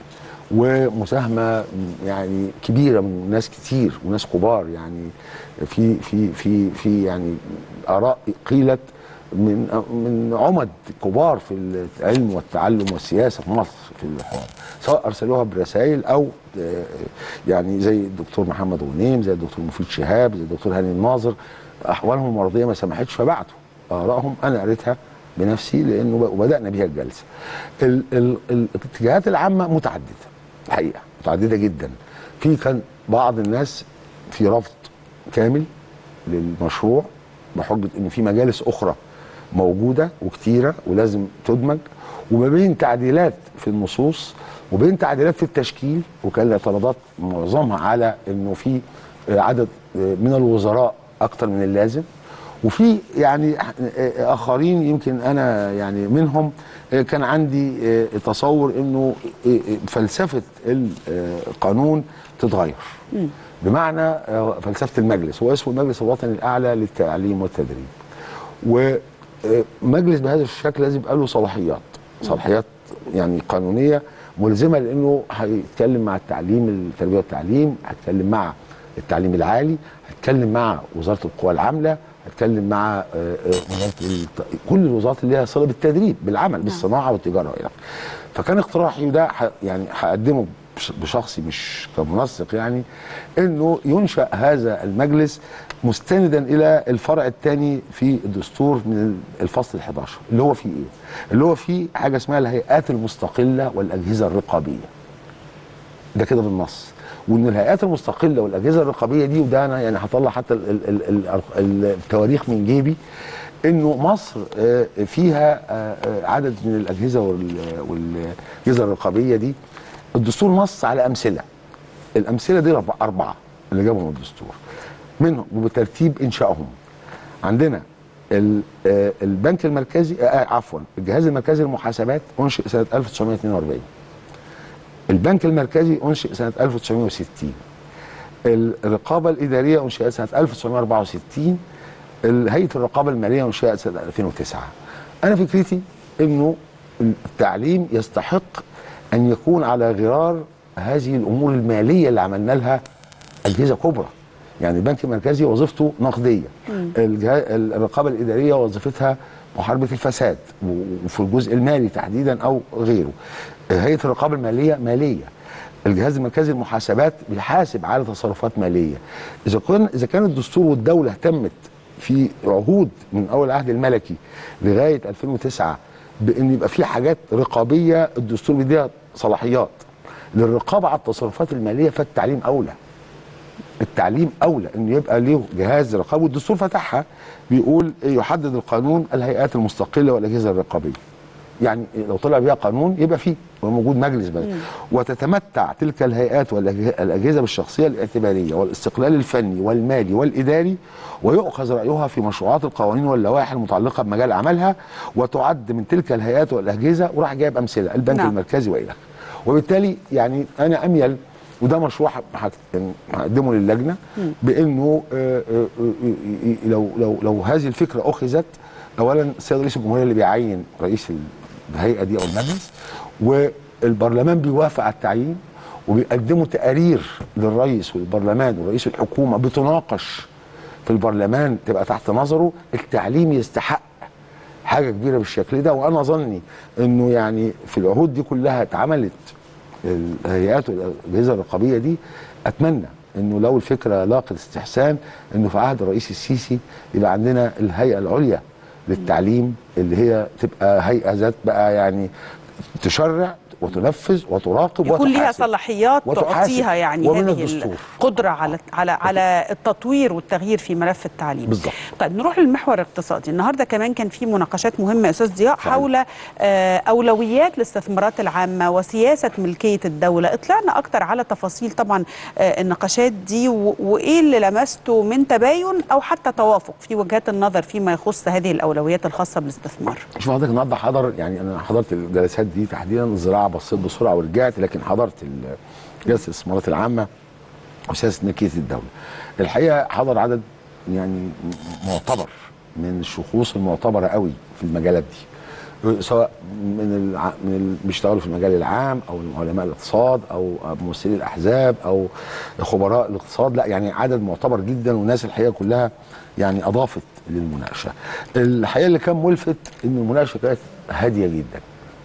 ومساهمه يعني كبيره من ناس كتير وناس كبار يعني في في في في يعني اراء قيلت من من عمد كبار في العلم والتعلم والسياسه في مصر في الحوار سواء ارسلوها برسائل او آه، يعني زي الدكتور محمد غنيم زي الدكتور مفيد شهاب زي الدكتور هاني الناظر احوالهم المرضيه ما سمحتش فبعتوا ارائهم انا قريتها بنفسي لانه ب- وبدانا بيها الجلسه. ال ال ال الاتجاهات العامه متعدده الحقيقه متعدده جدا. في كان بعض الناس في رفض كامل للمشروع بحجه ان في مجالس اخرى موجوده وكتيره ولازم تدمج وما بين تعديلات في النصوص وبين تعديلات في التشكيل وكان الاعتراضات معظمها على انه في عدد من الوزراء اكتر من اللازم وفي يعني اخرين يمكن انا يعني منهم كان عندي تصور انه فلسفه القانون تتغير بمعنى فلسفه المجلس هو اسمه المجلس الوطني الاعلى للتعليم والتدريب ومجلس بهذا الشكل لازم يبقى له صلاحيات صلاحيات يعني قانونيه ملزمه لانه هيتكلم مع التعليم التربيه والتعليم هيتكلم مع التعليم العالي هيتكلم مع وزاره القوى العامله هتكلم مع آه، آه، وزاره الت- كل الوزارات اللي لها صله بالتدريب بالعمل بالصناعه والتجاره والى آخره. فكان اقتراحي وده ح- يعني هقدمه بش- بشخصي مش كمنسق يعني انه ينشا هذا المجلس مستندا الى الفرع الثاني في الدستور من الفصل ال11 اللي هو فيه ايه؟ اللي هو فيه حاجه اسمها الهيئات المستقله والاجهزه الرقابيه. ده كده بالنص وان الهيئات المستقله والاجهزه الرقابيه دي وده انا يعني هطلع حتى ال ال ال ال التواريخ من جيبي انه مصر آه، فيها آه، آه، عدد من الاجهزه وال- والاجهزه الرقابيه دي الدستور نص على امثله الامثله دي أربع- اربعه اللي جابهم الدستور منهم وبترتيب انشائهم عندنا ال- آه، البنك المركزي آه، آه، عفوا الجهاز المركزي للمحاسبات انشئ سنه 1942 البنك المركزي انشئ سنه 1960 الرقابه الاداريه انشئت سنه 1964 هيئه الرقابه الماليه انشئت سنه 2009 انا فكرتي انه التعليم يستحق ان يكون على غرار هذه الامور الماليه اللي عملنا لها اجهزه كبرى يعني البنك المركزي وظيفته نقديه الجها- الرقابه الاداريه وظيفتها محاربه الفساد و- وفي الجزء المالي تحديدا او غيره هيئه الرقابه الماليه ماليه الجهاز المركزي للمحاسبات بيحاسب على تصرفات ماليه اذا كان اذا كان الدستور والدوله اهتمت في عهود من اول العهد الملكي لغايه 2009 بان يبقى في حاجات رقابيه الدستور بيديها صلاحيات للرقابه على التصرفات الماليه فالتعليم اولى التعليم اولى انه يبقى له جهاز رقابه والدستور فتحها بيقول يحدد القانون الهيئات المستقله والاجهزه الرقابيه يعني لو طلع بيها قانون يبقى فيه وموجود مجلس بس وتتمتع تلك الهيئات والاجهزه بالشخصيه الاعتباريه والاستقلال الفني والمالي والاداري ويؤخذ رايها في مشروعات القوانين واللوائح المتعلقه بمجال عملها وتعد من تلك الهيئات والاجهزه وراح جايب امثله البنك نعم. نعم. المركزي والى اخره وبالتالي يعني انا اميل وده مشروع ه- يعني هقدمه للجنه بانه آه، آه، آه، لو لو لو هذه الفكره اخذت اولا السيد رئيس الجمهوريه اللي بيعين رئيس الهيئه دي او المجلس والبرلمان بيوافق على التعيين وبيقدموا تقارير للرئيس والبرلمان ورئيس الحكومه بتناقش في البرلمان تبقى تحت نظره التعليم يستحق حاجه كبيره بالشكل ده وانا ظني انه يعني في العهود دي كلها اتعملت الهيئات والاجهزه الرقابيه دي اتمنى انه لو الفكره لاقت استحسان انه في عهد الرئيس السيسي يبقى عندنا الهيئه العليا للتعليم اللي هي تبقى هيئه ذات بقى يعني تشرع وتنفذ وتراقب يكون ليها وتحاسب. صلاحيات وتحاسب. تعطيها يعني ومن هذه الدستور. القدرة على على على التطوير والتغيير في ملف التعليم بالظبط. طيب نروح للمحور الاقتصادي النهارده كمان كان في مناقشات مهمة يا استاذ ضياء صحيح. حول آه، أولويات الاستثمارات العامة وسياسة ملكية الدولة اطلعنا أكتر على تفاصيل طبعا آه، النقاشات دي و- وإيه اللي لمسته من تباين أو حتى توافق في وجهات النظر فيما يخص هذه الأولويات الخاصة بالاستثمار شوف حضرتك النهارده حضر يعني انا حضرت الجلسات دي تحديدا الزراعه بصيت بسرعه ورجعت لكن حضرت ال- جلسه الاستثمارات العامه وسياسه ملكيه الدوله. الحقيقه حضر عدد يعني معتبر من الشخوص المعتبره قوي في المجالات دي. سواء من الع... من ال... بيشتغلوا في المجال العام او علماء الاقتصاد او ممثلي الاحزاب او خبراء الاقتصاد لا يعني عدد معتبر جدا والناس الحقيقه كلها يعني اضافت للمناقشه. الحقيقه اللي كان ملفت ان المناقشه كانت هاديه جدا.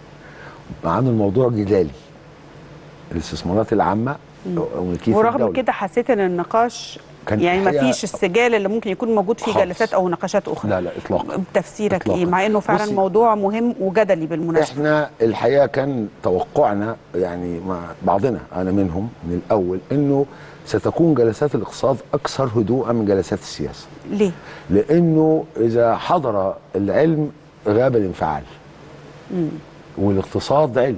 مع ان الموضوع جدالي. الاستثمارات العامه وملكيه ورغم الدولة. كده حسيت ان النقاش كان يعني ما الحقيقة- فيش السجال اللي ممكن يكون موجود في خالص. جلسات او نقاشات اخرى لا لا اطلاقا تفسيرك إطلاقاً. ايه مع انه فعلا بصي، موضوع مهم وجدلي بالمناسبه احنا الحقيقه كان توقعنا يعني مع بعضنا انا منهم من الاول انه ستكون جلسات الاقتصاد اكثر هدوءا من جلسات السياسه ليه لانه اذا حضر العلم غاب الانفعال والاقتصاد علم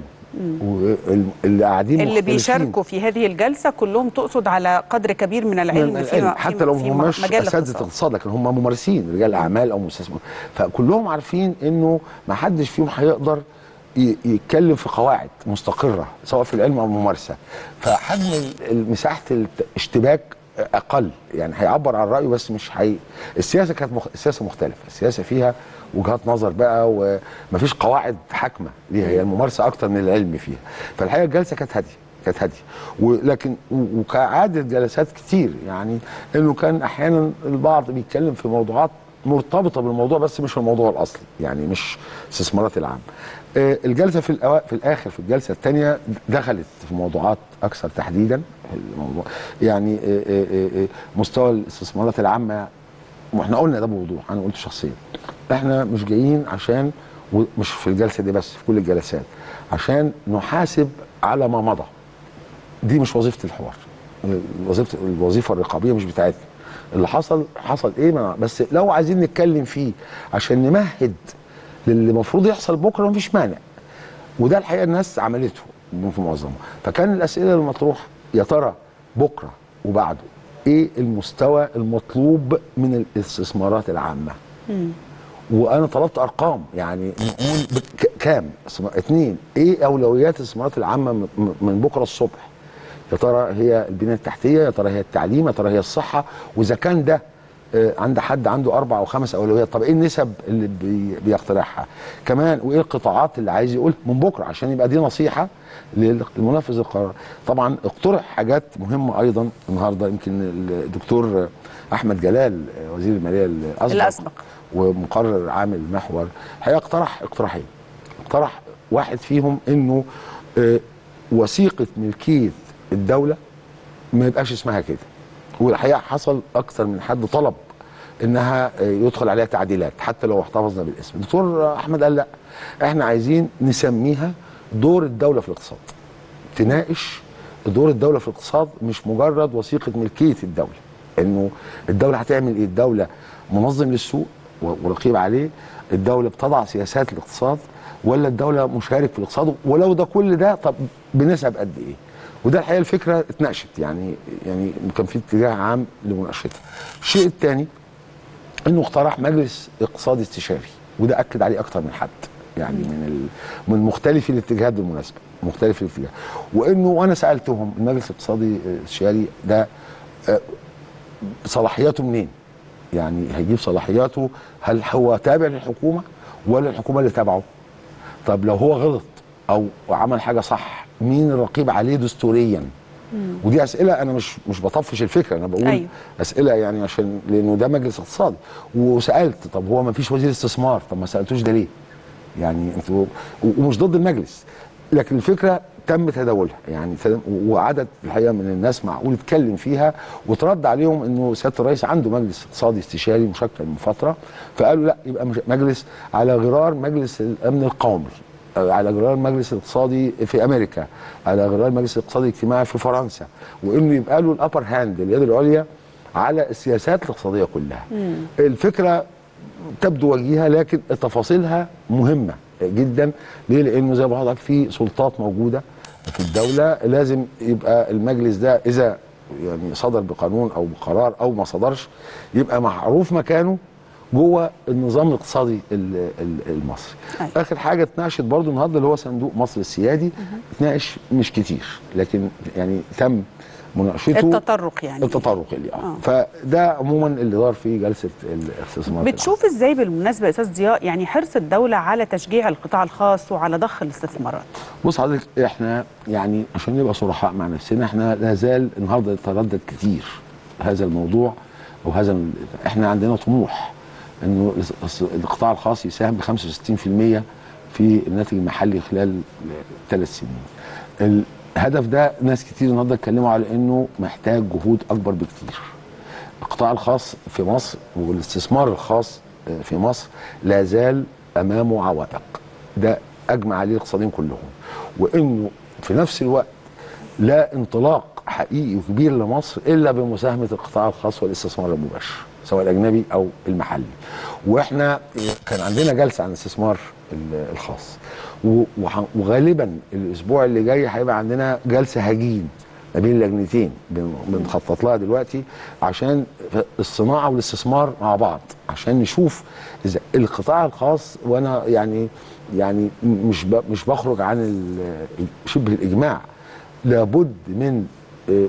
واللي قاعدين اللي مختلفين بيشاركوا في هذه الجلسه كلهم تقصد على قدر كبير من العلم من فيما العلم حتى لو في هم مش مجال اساتذه الاقتصاد اقتصاد لكن هم ممارسين رجال اعمال او مستثمر فكلهم عارفين انه ما حدش فيهم هيقدر ي- يتكلم في قواعد مستقره سواء في العلم او الممارسه فحجم ال- ال- مساحه الاشتباك اقل يعني هيعبر عن رايه بس مش هي السياسه كانت مخ... السياسه مختلفه السياسه فيها وجهات نظر بقى ومفيش قواعد حاكمه ليها هي الممارسه اكتر من العلم فيها فالحقيقه الجلسه كانت هاديه كانت هاديه ولكن و- وكعاده جلسات كتير يعني انه كان احيانا البعض بيتكلم في موضوعات مرتبطه بالموضوع بس مش الموضوع الاصلي يعني مش استثمارات العامه آه، الجلسه في الأوا... في الاخر في الجلسه الثانيه دخلت في موضوعات اكثر تحديدا في الموضوع يعني آه، آه، آه، آه، مستوى الاستثمارات العامه واحنا قلنا ده بوضوح انا قلت شخصيا احنا مش جايين عشان ومش في الجلسه دي بس في كل الجلسات عشان نحاسب على ما مضى دي مش وظيفه الحوار وظيفه الوظيفه الرقابيه مش بتاعتنا اللي حصل حصل ايه ما بس لو عايزين نتكلم فيه عشان نمهد للي المفروض يحصل بكره مفيش مانع وده الحقيقه الناس عملته في معظمها فكان الاسئله المطروحه يا ترى بكره وبعده ايه المستوى المطلوب من الاستثمارات العامه وانا طلبت ارقام يعني نقول بك- كام اسم- اتنين ايه اولويات الاستثمارات العامه م- م- من بكره الصبح يا ترى هي البنيه التحتيه يا ترى هي التعليم يا ترى هي الصحه واذا كان ده آه، عند حد عنده اربع او خمس اولويات طب ايه النسب اللي بي بيقترحها كمان وايه القطاعات اللي عايز يقول من بكره عشان يبقى دي نصيحه للمنفذ القرار طبعا اقترح حاجات مهمه ايضا النهارده يمكن الدكتور احمد جلال آه، وزير الماليه الاسبق الأسبق. ومقرر عام المحور الحقيقه اقترح اقتراحين اقترح واحد فيهم انه آه، وثيقه ملكيه الدوله ما يبقاش اسمها كده والحقيقه حصل اكثر من حد طلب انها آه، يدخل عليها تعديلات حتى لو احتفظنا بالاسم الدكتور احمد قال لا احنا عايزين نسميها دور الدوله في الاقتصاد تناقش دور الدوله في الاقتصاد مش مجرد وثيقه ملكيه الدوله انه الدوله هتعمل ايه الدوله منظم للسوق و- ورقيب عليه الدوله بتضع سياسات الاقتصاد ولا الدوله مشارك في الاقتصاد ولو ده كل ده طب بنسب قد ايه وده الحقيقه الفكره اتناقشت يعني يعني كان في اتجاه عام لمناقشتها الشيء الثاني انه اقترح مجلس اقتصادي استشاري وده اكد عليه اكتر من حد يعني من ال... من مختلف الاتجاهات بالمناسبه مختلف الاتجاهات وانه وانا سالتهم المجلس الاقتصادي الاستشاري ده آه، صلاحياته منين؟ يعني هيجيب صلاحياته هل هو تابع للحكومه ولا الحكومه اللي تابعه؟ طب لو هو غلط او عمل حاجه صح مين الرقيب عليه دستوريا؟ ودي اسئله انا مش مش بطفش الفكره انا بقول أيوة. اسئله يعني عشان لانه ده مجلس اقتصادي وسالت طب هو ما فيش وزير استثمار طب ما سالتوش ده ليه؟ يعني انتوا ومش ضد المجلس لكن الفكره تم تداولها يعني تم- وعدد الحقيقه من الناس معقول اتكلم فيها وترد عليهم انه سياده الرئيس عنده مجلس اقتصادي استشاري مشكل من فتره فقالوا لا يبقى مش- مجلس على غرار مجلس الامن القومي آه، على غرار المجلس الاقتصادي في امريكا على غرار المجلس الاقتصادي الاجتماعي في فرنسا وانه يبقى له الابر هاند اليد العليا على السياسات الاقتصاديه كلها الفكره تبدو وجيهه لكن تفاصيلها مهمه جدا ليه؟ لانه زي ما حضرتك في سلطات موجوده في الدوله لازم يبقى المجلس ده اذا يعني صدر بقانون او بقرار او ما صدرش يبقى معروف مكانه جوه النظام الاقتصادي ال- ال- المصري. أيوة. اخر حاجه اتناقشت برضو النهارده اللي هو صندوق مصر السيادي اتناقش مش كتير لكن يعني تم مناقشته التطرق يعني التطرق اللي اه آه. فده عموما اللي دار في جلسه الاستثمار بتشوف ازاي بالمناسبه يا استاذ ضياء يعني حرص الدوله على تشجيع القطاع الخاص وعلى ضخ الاستثمارات بص حضرتك احنا يعني عشان نبقى صرحاء مع نفسنا احنا لا زال النهارده يتردد كتير هذا الموضوع او هذا ال- احنا عندنا طموح انه الس- الس- القطاع الخاص يساهم ب 65% في الناتج المحلي خلال ثلاث سنين. الهدف ده ناس كتير النهارده اتكلموا على انه محتاج جهود اكبر بكتير. القطاع الخاص في مصر والاستثمار الخاص في مصر لا زال امامه عوائق ده اجمع عليه الاقتصاديين كلهم وانه في نفس الوقت لا انطلاق حقيقي وكبير لمصر الا بمساهمه القطاع الخاص والاستثمار المباشر سواء الاجنبي او المحلي واحنا كان عندنا جلسه عن الاستثمار ال- الخاص و- وح- وغالبا الاسبوع اللي جاي هيبقى عندنا جلسه هجين ما بين اللجنتين بن- بنخطط لها دلوقتي عشان الصناعه والاستثمار مع بعض عشان نشوف اذا القطاع الخاص وانا يعني يعني مش ب- مش بخرج عن ال- شبه الاجماع لابد من آه،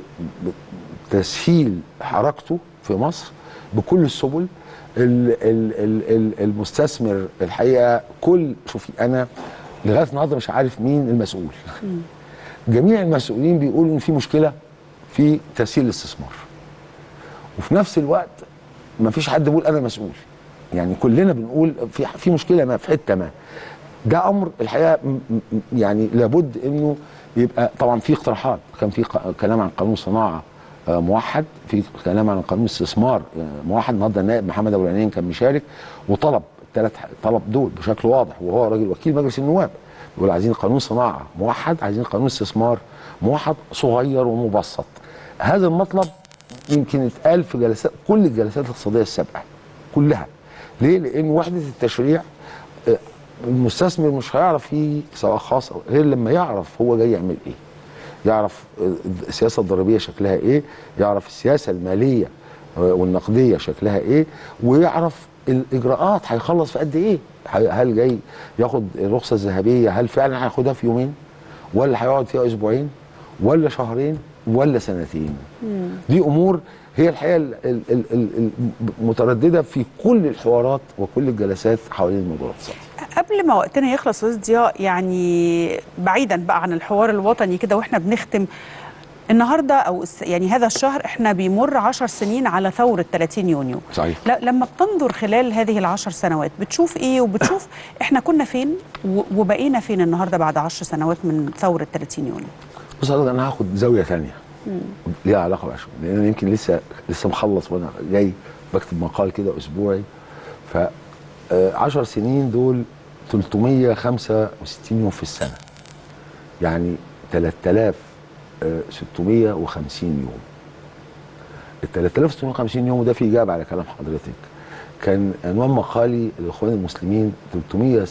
تسهيل حركته في مصر بكل السبل ال- ال- ال- ال- المستثمر الحقيقه كل شوفي انا لغايه النهارده مش عارف مين المسؤول جميع المسؤولين بيقولوا ان في مشكله في تسهيل الاستثمار وفي نفس الوقت ما فيش حد بيقول انا مسؤول يعني كلنا بنقول في في مشكله ما في حته ما ده امر الحقيقه م- م- يعني لابد انه يبقى طبعا في اقتراحات كان في ق- كلام عن قانون صناعه آه، موحد في كلام عن قانون استثمار آه، موحد النهارده النائب محمد ابو العينين كان مشارك وطلب الثلاث طلب دول بشكل واضح وهو راجل وكيل مجلس النواب بيقول عايزين قانون صناعه موحد عايزين قانون استثمار موحد صغير ومبسط هذا المطلب يمكن اتقال في جلسات كل الجلسات الاقتصاديه السابقه كلها ليه؟ لان وحده التشريع آه، المستثمر مش هيعرف يجي سواء خاص أو غير لما يعرف هو جاي يعمل ايه يعرف آه، السياسه الضريبيه شكلها ايه يعرف السياسه الماليه آه، والنقديه شكلها ايه ويعرف الاجراءات هيخلص في قد ايه هي- هل جاي ياخد الرخصه الذهبيه هل فعلا هياخدها في يومين ولا هيقعد فيها اسبوعين ولا شهرين ولا سنتين دي امور هي الحقيقه ال- ال- ال- ال- المتردده في كل الحوارات وكل الجلسات حوالين الموضوع الاقتصادي قبل ما وقتنا يخلص استاذ ضياء يعني بعيدا بقى عن الحوار الوطني كده واحنا بنختم النهارده او الس- يعني هذا الشهر احنا بيمر عشر سنين على ثوره 30 يونيو صحيح لا لما بتنظر خلال هذه العشر سنوات بتشوف ايه وبتشوف احنا كنا فين و- وبقينا فين النهارده بعد عشر سنوات من ثوره 30 يونيو بص حضرتك انا هاخد زاويه ثانيه ليها علاقه بقى شوية. لان انا يمكن لسه لسه مخلص وانا جاي بكتب مقال كده اسبوعي ف 10 سنين دول 365 يوم في السنه يعني 3650 يوم ال 3650 يوم ده في اجابه على كلام حضرتك كان عنوان مقالي الاخوان المسلمين 300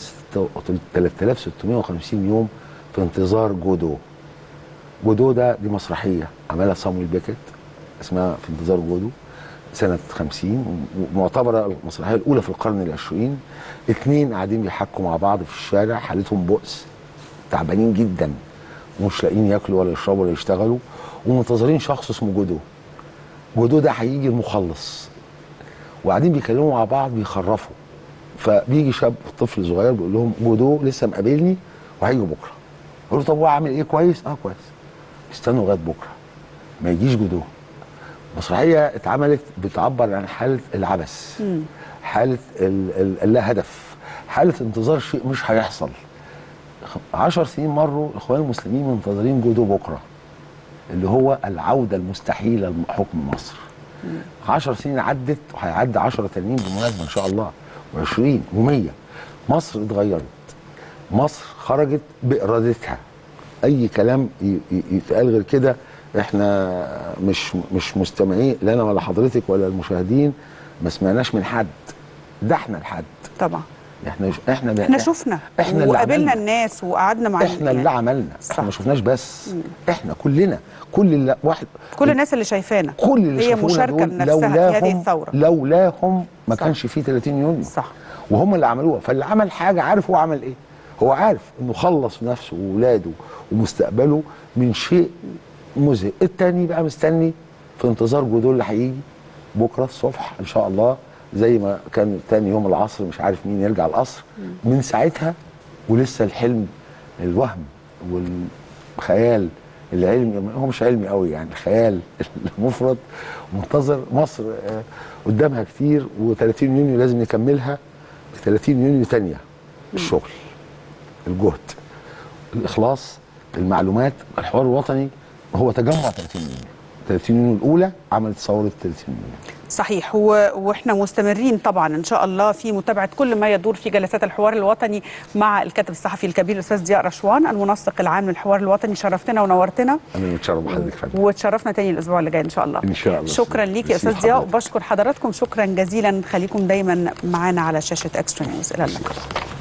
3650 يوم في انتظار جودو جودو ده دي مسرحيه عملها صامويل بيكت اسمها في انتظار جودو سنه 50 ومعتبره المسرحيه الاولى في القرن العشرين اتنين قاعدين بيحكوا مع بعض في الشارع حالتهم بؤس تعبانين جدا ومش لاقيين ياكلوا ولا يشربوا ولا يشتغلوا ومنتظرين شخص اسمه جودو جودو ده هيجي المخلص وقاعدين بيكلموا مع بعض بيخرفوا فبيجي شاب طفل صغير بيقول لهم جودو لسه مقابلني وهيجي بكره يقول له طب هو عامل ايه كويس اه كويس استنوا لغايه بكره ما يجيش جودو مسرحيه اتعملت بتعبر عن حاله العبث حاله ال- ال- اللا هدف حاله انتظار شيء مش هيحصل خ- عشر سنين مروا الاخوان المسلمين منتظرين جودو بكره اللي هو العوده المستحيله لحكم مصر عشر سنين عدت وهيعدي عشرة تانيين بالمناسبة إن شاء الله و20 و100 مصر اتغيرت مصر خرجت بإرادتها أي كلام ي- ي- يتقال غير كده احنا مش مش مستمعين لا انا ولا حضرتك ولا المشاهدين ما سمعناش من حد ده احنا الحد طبعا احنا احنا احنا شفنا احنا اللي وقابلنا عملنا. الناس وقعدنا مع احنا اللي عملنا صح. احنا ما شفناش بس احنا كلنا كل اللي واحد كل الناس اللي شايفانا كل اللي هي شافونا مشاركه دول بنفسها في هذه لولاهم- الثوره لولاهم ما صح. كانش فيه 30 يونيو صح وهم اللي عملوها فاللي عمل حاجه عارف هو عمل ايه هو عارف انه خلص نفسه وولاده ومستقبله من شيء مزهق التاني بقى مستني في انتظار جودو اللي هيجي بكره الصبح ان شاء الله زي ما كان تاني يوم العصر مش عارف مين يرجع القصر من ساعتها ولسه الحلم الوهم والخيال العلمي هو مش علمي قوي يعني الخيال المفرط منتظر مصر آه، قدامها كتير و30 يونيو لازم نكملها ب 30 يونيو تانية الشغل الجهد الاخلاص المعلومات الحوار الوطني هو تجمع 30 يونيو 30 يونيو الاولى عملت ثوره 30 يونيو صحيح و... واحنا مستمرين طبعا ان شاء الله في متابعه كل ما يدور في جلسات الحوار الوطني مع الكاتب الصحفي الكبير الاستاذ ضياء رشوان المنسق العام للحوار الوطني شرفتنا ونورتنا انا متشرف بحضرتك فندم وتشرفنا تاني الاسبوع اللي جاي ان شاء الله إن شاء الله. شكرا ليك يا ميرسي استاذ ضياء لحضرتك. وبشكر حضراتكم شكرا جزيلا خليكم دايما معانا على شاشه اكسترا نيوز الى اللقاء